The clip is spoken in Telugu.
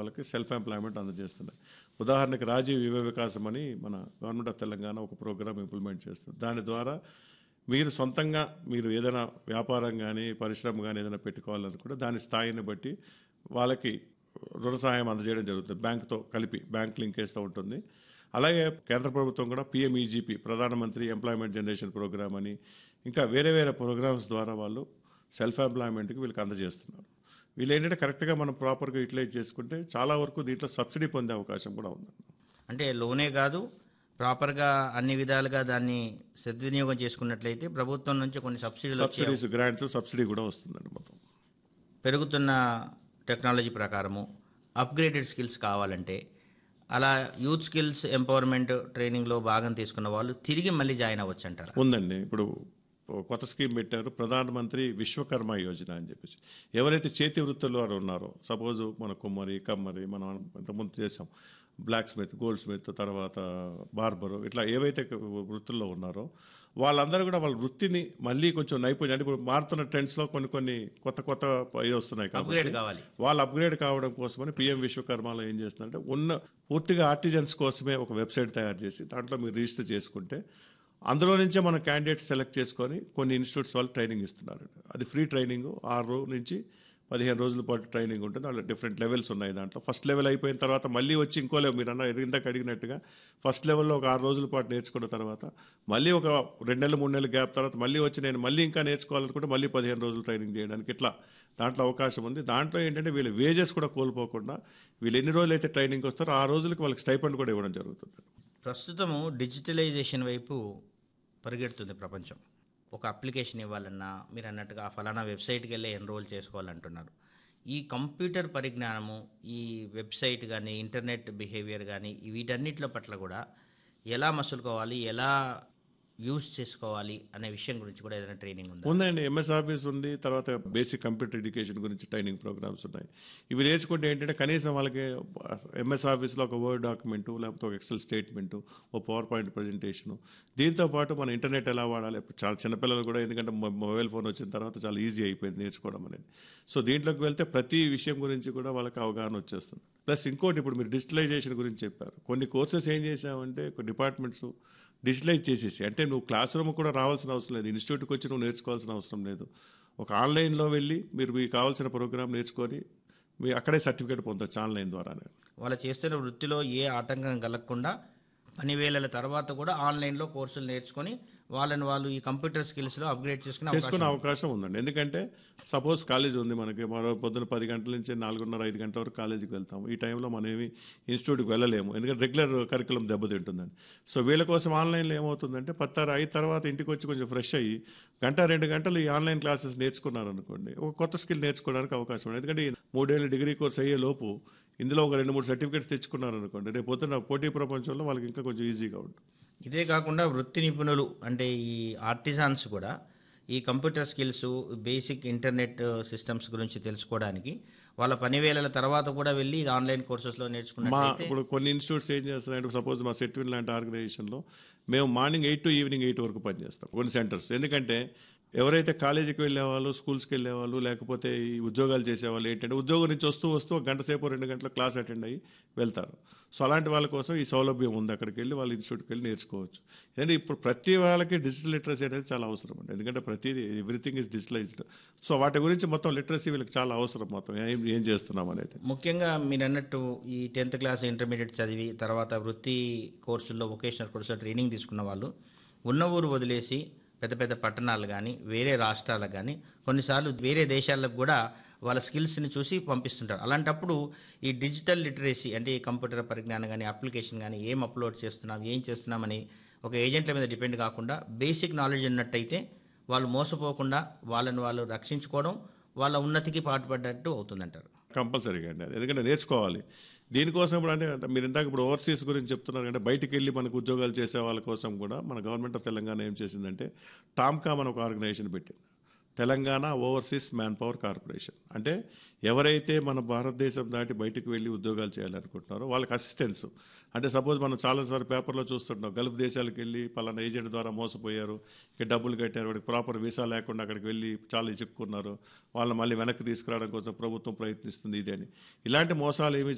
వాళ్ళకి సెల్ఫ్ ఎంప్లాయ్మెంట్ అందజేస్తున్నాయి ఉదాహరణకి రాజీవ్ యువ వికాసం అని మన గవర్నమెంట్ ఆఫ్ తెలంగాణ ఒక ప్రోగ్రామ్ ఇంప్లిమెంట్ చేస్తుంది దాని ద్వారా మీరు సొంతంగా మీరు ఏదైనా వ్యాపారం కానీ పరిశ్రమ కానీ ఏదైనా పెట్టుకోవాలనుకుంటే దాని స్థాయిని బట్టి వాళ్ళకి రుణ సహాయం అందజేయడం జరుగుతుంది బ్యాంకుతో కలిపి బ్యాంక్ లింకేజ్తో ఉంటుంది అలాగే కేంద్ర ప్రభుత్వం కూడా పిఎంఈజీపీ ప్రధానమంత్రి ఎంప్లాయ్మెంట్ జనరేషన్ ప్రోగ్రామ్ అని ఇంకా వేరే వేరే ప్రోగ్రామ్స్ ద్వారా వాళ్ళు సెల్ఫ్ ఎంప్లాయ్మెంట్కి వీళ్ళకి అందజేస్తున్నారు వీళ్ళు ఏంటంటే కరెక్ట్గా మనం ప్రాపర్గా యూటిలైజ్ చేసుకుంటే చాలా వరకు దీంట్లో సబ్సిడీ పొందే అవకాశం కూడా ఉంది అంటే లోనే కాదు ప్రాపర్గా అన్ని విధాలుగా దాన్ని సద్వినియోగం చేసుకున్నట్లయితే ప్రభుత్వం నుంచి కొన్ని సబ్సిడీలు వచ్చే సబ్సిడీస్ గ్రాంట్స్ సబ్సిడీ కూడా వస్తుందండి మొత్తం పెరుగుతున్న టెక్నాలజీ ప్రకారము అప్గ్రేడెడ్ స్కిల్స్ కావాలంటే అలా యూత్ స్కిల్స్ ఎంపవర్మెంట్ ట్రైనింగ్లో భాగం తీసుకున్న వాళ్ళు తిరిగి మళ్ళీ జాయిన్ అవ్వచ్చు అంటారా ఉందండి ఇప్పుడు కొత్త స్కీమ్ పెట్టారు ప్రధానమంత్రి విశ్వకర్మ యోజన అని చెప్పేసి ఎవరైతే చేతి వృత్తుల్లో వారు ఉన్నారో సపోజ్ మన కుమ్మరి కమ్మరి మనం ఇంతకుముందు చేసాం బ్లాక్ స్మిత్ గోల్డ్ స్మిత్ తర్వాత బార్బరు ఇట్లా ఏవైతే వృత్తుల్లో ఉన్నారో వాళ్ళందరూ కూడా వాళ్ళ వృత్తిని మళ్ళీ కొంచెం నైపుణ్యం అంటే ఇప్పుడు మారుతున్న ట్రెండ్స్లో కొన్ని కొన్ని కొత్త కొత్త ఇది వస్తున్నాయి కాబట్టి అప్గ్రేడ్ కావాలి వాళ్ళు అప్గ్రేడ్ కావడం కోసమని పిఎం విశ్వకర్మలో ఏం చేస్తుందంటే ఉన్న పూర్తిగా ఆర్టిజన్స్ కోసమే ఒక వెబ్సైట్ తయారు చేసి దాంట్లో మీరు రిజిస్టర్ చేసుకుంటే అందులో నుంచే మనం క్యాండిడేట్స్ సెలెక్ట్ చేసుకొని కొన్ని ఇన్స్టిట్యూట్స్ వాళ్ళు ట్రైనింగ్ ఇస్తున్నారు అది ఫ్రీ ట్రైనింగ్ ఆరు నుంచి పదిహేను రోజుల పాటు ట్రైనింగ్ ఉంటుంది అలా డిఫరెంట్ లెవెల్స్ ఉన్నాయి దాంట్లో ఫస్ట్ లెవెల్ అయిపోయిన తర్వాత మళ్ళీ వచ్చి ఇంకో లెవెల్ మీరు అన్న ఇందాక అడిగినట్టుగా ఫస్ట్ లెవెల్లో ఒక ఆరు రోజుల పాటు నేర్చుకున్న తర్వాత మళ్ళీ ఒక రెండు నెలలు మూడు నెలలు గ్యాప్ తర్వాత మళ్ళీ వచ్చి నేను మళ్ళీ ఇంకా నేర్చుకోవాలనుకుంటే మళ్ళీ పదిహేను రోజులు ట్రైనింగ్ చేయడానికి ఇట్లా దాంట్లో అవకాశం ఉంది దాంట్లో ఏంటంటే వీళ్ళ వేజెస్ కూడా కోల్పోకుండా వీళ్ళు ఎన్ని రోజులు అయితే ట్రైనింగ్ వస్తారో ఆ రోజులకి వాళ్ళకి స్టైపెండ్ కూడా ఇవ్వడం జరుగుతుంది ప్రస్తుతము డిజిటలైజేషన్ వైపు పరిగెడుతుంది ప్రపంచం ఒక అప్లికేషన్ ఇవ్వాలన్నా మీరు అన్నట్టుగా ఆ ఫలానా వెబ్సైట్కి వెళ్ళి ఎన్రోల్ చేసుకోవాలంటున్నారు ఈ కంప్యూటర్ పరిజ్ఞానము ఈ వెబ్సైట్ కానీ ఇంటర్నెట్ బిహేవియర్ కానీ వీటన్నిటిలో పట్ల కూడా ఎలా మసులుకోవాలి ఎలా యూస్ చేసుకోవాలి అనే విషయం గురించి కూడా ఏదైనా ట్రైనింగ్ ఉందా ఉందండి ఎంఎస్ ఆఫీస్ ఉంది తర్వాత బేసిక్ కంప్యూటర్ ఎడ్యుకేషన్ గురించి ట్రైనింగ్ ప్రోగ్రామ్స్ ఉన్నాయి ఇవి నేర్చుకుంటే ఏంటంటే కనీసం వాళ్ళకి ఎంఎస్ ఆఫీస్లో ఒక వర్డ్ డాక్యుమెంట్ లేకపోతే ఒక ఎక్సెల్ స్టేట్మెంట్ ఓ పవర్ పాయింట్ ప్రజెంటేషన్ దీంతో పాటు మన ఇంటర్నెట్ ఎలా వాడాలి ఇప్పుడు చాలా చిన్నపిల్లలు కూడా ఎందుకంటే మొ- మొబైల్ ఫోన్ వచ్చిన తర్వాత చాలా ఈజీ అయిపోయింది నేర్చుకోవడం అనేది సో దీంట్లోకి వెళ్తే ప్రతి విషయం గురించి కూడా వాళ్ళకి అవగాహన వచ్చేస్తుంది ప్లస్ ఇంకోటి ఇప్పుడు మీరు డిజిటలైజేషన్ గురించి చెప్పారు కొన్ని కోర్సెస్ ఏం చేసామంటే కొన్ని డిపార్ట్మెంట్స్ డిజిటలైజ్ చేసేసి అంటే నువ్వు క్లాస్ రూమ్ కూడా రావాల్సిన అవసరం లేదు ఇన్స్టిట్యూట్కి వచ్చి నువ్వు నేర్చుకోవాల్సిన అవసరం లేదు ఒక ఆన్లైన్లో వెళ్ళి మీరు మీకు కావాల్సిన ప్రోగ్రామ్ నేర్చుకొని మీ అక్కడే సర్టిఫికేట్ పొందొచ్చు ఆన్లైన్ ద్వారానే వాళ్ళు చేస్తున్న వృత్తిలో ఏ ఆటంకం కలగకుండా పని వేళల తర్వాత కూడా ఆన్లైన్లో కోర్సులు నేర్చుకొని వాళ్ళని వాళ్ళు ఈ కంప్యూటర్ స్కిల్స్లో అప్గ్రేడ్ చేసుకుని చేసుకునే అవకాశం ఉందండి ఎందుకంటే సపోజ్ కాలేజ్ ఉంది మనకి మరో పొద్దున పది గంటల నుంచి నాలుగున్నర ఐదు గంటల వరకు కాలేజీకి వెళ్తాం ఈ టైంలో మనం ఏమి ఇన్స్టిట్యూట్కి వెళ్ళలేము ఎందుకంటే రెగ్యులర్ కరికులం దెబ్బతింటుందండి సో వీళ్ళ కోసం ఆన్లైన్లో ఏమవుతుందంటే పత్తారు అయిన తర్వాత ఇంటికి వచ్చి కొంచెం ఫ్రెష్ అయ్యి గంట రెండు గంటలు ఈ ఆన్లైన్ క్లాసెస్ నేర్చుకున్నారు అనుకోండి ఒక కొత్త స్కిల్ నేర్చుకోవడానికి అవకాశం ఉంది ఎందుకంటే ఈ మూడేళ్ళు డిగ్రీ కోర్స్ అయ్యే లోపు ఇందులో ఒక రెండు మూడు సర్టిఫికేట్స్ తెచ్చుకున్నారు అనుకోండి రేపు పొద్దున పోటీ ప్రపంచంలో వాళ్ళకి ఇంకా కొంచెం ఈజీగా ఉంటుంది ఇదే కాకుండా వృత్తి నిపుణులు అంటే ఈ ఆర్టిజాన్స్ కూడా ఈ computer skills basic internet systems గురించి తెలుసుకోవడానికి వాళ్ళ పని వేళల తర్వాత కూడా వెళ్ళి ఇది ఆన్లైన్ కోర్సెస్లో మా నేర్చుకున్నట్లయితే ఇప్పుడు కొన్ని ఇన్స్టిట్యూట్స్ ఏం చేస్తున్నాయంటే సపోజ్ మా సెట్విన్ లాంటి ఆర్గనైజేషన్లో మేము morning eight to evening eight వరకు పనిచేస్తాం కొన్ని సెంటర్స్ ఎందుకంటే ఎవరైతే కాలేజీకి వెళ్ళేవాళ్ళు స్కూల్స్కి వెళ్ళేవాళ్ళు లేకపోతే ఈ ఉద్యోగాలు చేసేవాళ్ళు ఏంటంటే ఉద్యోగం నుంచి వస్తూ వస్తూ ఒక గంట సేపు రెండు గంటల క్లాస్ అటెండ్ అయ్యి వెళ్తారు సో అలాంటి వాళ్ళ కోసం ఈ సౌలభ్యం ఉంది అక్కడికి వెళ్ళి వాళ్ళ ఇన్స్టిట్యూట్కి వెళ్ళి నేర్చుకోవచ్చు ఎందుకంటే ఇప్పుడు ప్రతి వాళ్ళకి డిజిటల్ లిటరసీ అనేది చాలా అవసరం అండి ఎందుకంటే ప్రతిదీ ఎవ్రీథింగ్ ఇస్ డిజిటలైజ్డ్ సో వాటి గురించి మొత్తం లిటరసీ వీళ్ళకి చాలా అవసరం మొత్తం ఏం ఏం చేస్తున్నాం అనేది ముఖ్యంగా మీరు అన్నట్టు ఈ టెన్త్ క్లాస్ ఇంటర్మీడియట్ చదివి తర్వాత వృత్తి కోర్సుల్లో వొకేషనల్ కోర్సులో ట్రైనింగ్ తీసుకున్న వాళ్ళు ఉన్న ఊరు వదిలేసి పెద్ద పెద్ద పట్టణాలు కానీ వేరే రాష్ట్రాలకు కానీ కొన్నిసార్లు వేరే దేశాలకు కూడా వాళ్ళ స్కిల్స్ని చూసి పంపిస్తుంటారు అలాంటప్పుడు ఈ డిజిటల్ లిటరసీ అంటే ఈ కంప్యూటర్ పరిజ్ఞానం కానీ అప్లికేషన్ కానీ ఏం అప్లోడ్ చేస్తున్నాం ఏం చేస్తున్నామని ఒక ఏజెంట్ల మీద డిపెండ్ కాకుండా బేసిక్ నాలెడ్జ్ ఉన్నట్టయితే వాళ్ళు మోసపోకుండా వాళ్ళని వాళ్ళు రక్షించుకోవడం వాళ్ళ ఉన్నతికి పాటుపడ్డట్టు అవుతుందంటారు కంపల్సరీగా అండి అది ఎందుకంటే నేర్చుకోవాలి దీనికోసం ఇప్పుడు అంటే అంటే మీరు ఇందాక ఇప్పుడు ఓవర్సీస్ గురించి చెప్తున్నారు అంటే బయటికి వెళ్ళి మనకు ఉద్యోగాలు చేసే వాళ్ళ కోసం కూడా మన గవర్నమెంట్ ఆఫ్ తెలంగాణ ఏం చేసిందంటే టామ్కామ్ అని ఒక ఆర్గనైజేషన్ పెట్టింది Telangana overseas manpower corporation అంటే ఎవరైతే మన భారతదేశం దాటి బయటకు వెళ్ళి ఉద్యోగాలు చేయాలనుకుంటున్నారో వాళ్ళకి అసిస్టెన్స్ అంటే సపోజ్ మనం చాలాసార్లు పేపర్లో చూస్తుంటాం గల్ఫ్ దేశాలకు వెళ్ళి పలానా ఏజెంట్ ద్వారా మోసపోయారు ఇక డబ్బులు కట్టారు వాడికి ప్రాపర్ వీసా లేకుండా అక్కడికి వెళ్ళి చాలా చిక్కుకున్నారు వాళ్ళని మళ్ళీ వెనక్కి తీసుకురావడం కోసం ప్రభుత్వం ప్రయత్నిస్తుంది ఇది అని ఇలాంటి మోసాలు ఏమీ